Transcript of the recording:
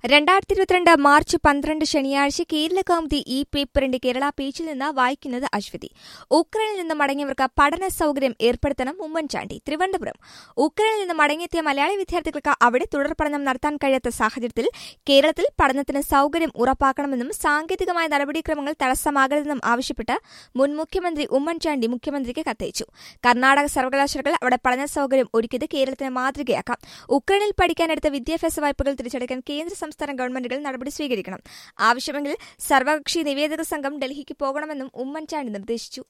രണ്ടായിരത്തി ഇരുപത്തിരണ്ട് മാർച്ച് പന്ത്രണ്ട് ശനിയാഴ്ച കേരള കൗമുദി ഈ പേപ്പറിന്റെ കേരള പേജിൽ നിന്ന് വായിക്കുന്നത് അശ്വതി ഉക്രൈനിൽ നിന്ന് മടങ്ങിയവർക്ക് പഠന സൗകര്യം ഏർപ്പെടുത്തണം ഉമ്മൻചാണ്ടി തിരുവനന്തപുരം ഉക്രൈനിൽ നിന്ന് മടങ്ങിയെത്തിയ മലയാളി വിദ്യാർത്ഥികൾക്ക് അവിടെ തുടർ പഠനം നടത്താൻ കഴിയാത്ത സാഹചര്യത്തിൽ കേരളത്തിൽ പഠനത്തിന് സൗകര്യം ഉറപ്പാക്കണമെന്നും സാങ്കേതികമായ നടപടിക്രമങ്ങൾ തടസ്സമാകരുതെന്നും ആവശ്യപ്പെട്ട് മുൻ മുഖ്യമന്ത്രി ഉമ്മൻചാണ്ടി മുഖ്യമന്ത്രിക്ക് കത്തയച്ചു കർണാടക സർവകലാശാലകൾ അവിടെ പഠന സൗകര്യം ഒരുക്കിയത് കേരളത്തിന് മാതൃകയാക്കാം ഉക്രൈനിൽ പഠിക്കാനെടുത്ത വിദ്യാഭ്യാസ വായ്പകൾ തിരിച്ചടയ്ക്കാൻ കേന്ദ്ര സംസ്ഥാന ഗവൺമെന്റുകൾ നടപടി സ്വീകരിക്കണം ആവശ്യമെങ്കിൽ സർവകക്ഷി നിവേദക സംഘം ഡൽഹിക്ക് പോകണമെന്നും ഉമ്മൻചാണ്ടി നിർദ്ദേശിച്ചു